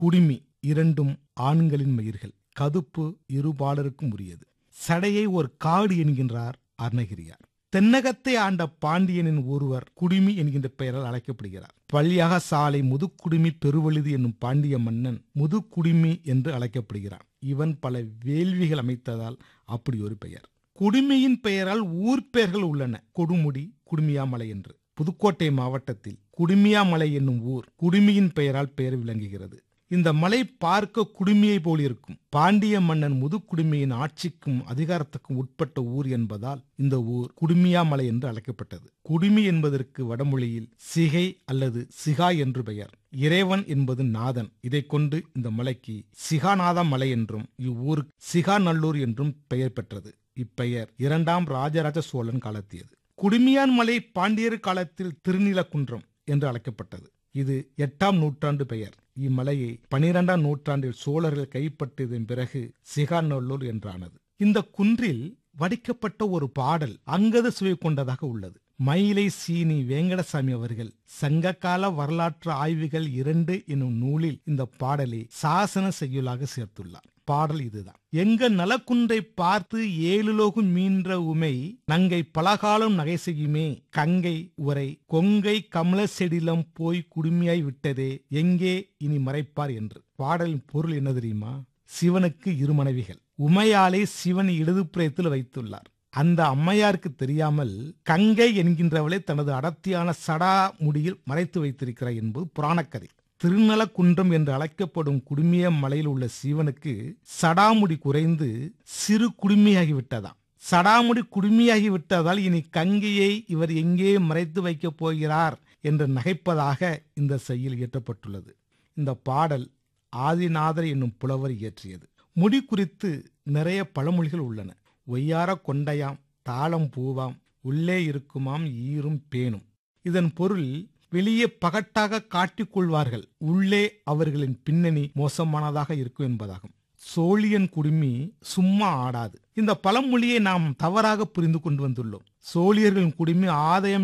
குடுமி இரண்டும் ஆண்களின் மயிர்கள் கதுப்பு இருபாலருக்கும் உரியது சடையை ஒரு காடு என்கின்றார் அருணகிரியார் தென்னகத்தை ஆண்ட பாண்டியனின் ஒருவர் குடுமி என்கின்ற பெயரால் அழைக்கப்படுகிறார் பள்ளியாக சாலை முதுக்குடுமி பெருவழுதி என்னும் பாண்டிய மன்னன் முதுக்குடுமி என்று அழைக்கப்படுகிறான் இவன் பல வேள்விகள் அமைத்ததால் அப்படி ஒரு பெயர் குடுமியின் பெயரால் ஊர் பெயர்கள் உள்ளன கொடுமுடி குடுமியாமலை என்று புதுக்கோட்டை மாவட்டத்தில் குடுமியாமலை என்னும் ஊர் குடுமியின் பெயரால் பெயர் விளங்குகிறது இந்த மலை பார்க்க குடுமியை போல் இருக்கும் பாண்டிய மன்னன் முதுக்குடுமியின் ஆட்சிக்கும் அதிகாரத்துக்கும் உட்பட்ட ஊர் என்பதால் இந்த ஊர் குடுமியாமலை என்று அழைக்கப்பட்டது குடுமி என்பதற்கு வடமொழியில் சிகை அல்லது சிகா என்று பெயர் இறைவன் என்பது நாதன் இதை கொண்டு இந்த மலைக்கு சிகாநாத மலை என்றும் இவ்வூருக்கு சிகாநல்லூர் என்றும் பெயர் பெற்றது இப்பெயர் இரண்டாம் ராஜராஜ சோழன் காலத்தியது குடுமியான் மலை பாண்டியர் காலத்தில் திருநீலக்குன்றம் என்று அழைக்கப்பட்டது இது எட்டாம் நூற்றாண்டு பெயர் இம்மலையை பனிரெண்டாம் நூற்றாண்டில் சோழர்கள் கைப்பற்றியதன் பிறகு சிகாநல்லூர் என்றானது இந்த குன்றில் வடிக்கப்பட்ட ஒரு பாடல் அங்கத சுவை கொண்டதாக உள்ளது மயிலை சீனி வேங்கடசாமி அவர்கள் சங்ககால வரலாற்று ஆய்வுகள் இரண்டு எனும் நூலில் இந்த பாடலை சாசன செய்யுளாக சேர்த்துள்ளார் பாடல் இதுதான் எங்க நலக்குன்றை பார்த்து ஏழுலோகும் மீன்ற உமை நங்கை பலகாலம் நகை செய்யுமே கங்கை உரை கொங்கை கமல செடிலம் போய் குடுமையாய் விட்டதே எங்கே இனி மறைப்பார் என்று பாடலின் பொருள் என்ன தெரியுமா சிவனுக்கு இரு மனைவிகள் உமையாலை சிவன் இடதுப்புறத்தில் வைத்துள்ளார் அந்த அம்மையாருக்கு தெரியாமல் கங்கை என்கின்றவளை தனது அடர்த்தியான சடா முடியில் மறைத்து வைத்திருக்கிறார் என்பது புராணக்கதை திருநலக்குன்றம் என்று அழைக்கப்படும் குடுமிய மலையில் உள்ள சிவனுக்கு சடாமுடி குறைந்து சிறு குடுமியாகி விட்டதாம் சடாமுடி குடுமியாகி விட்டதால் இனி கங்கையை இவர் எங்கே மறைத்து வைக்கப் போகிறார் என்று நகைப்பதாக இந்த செய்யில் இயற்றப்பட்டுள்ளது இந்த பாடல் ஆதிநாதர் என்னும் புலவர் இயற்றியது முடி குறித்து நிறைய பழமொழிகள் உள்ளன ஒய்யார கொண்டையாம் தாளம் பூவாம் உள்ளே இருக்குமாம் ஈரும் பேணும் இதன் பொருள் வெளியே பகட்டாக காட்டிக் கொள்வார்கள் உள்ளே அவர்களின் பின்னணி மோசமானதாக இருக்கும் என்பதாகும் சோழியன் குடுமி சும்மா ஆடாது இந்த பழமொழியை நாம் தவறாக புரிந்து கொண்டு வந்துள்ளோம் சோழியர்களின் குடுமி ஆதாயம்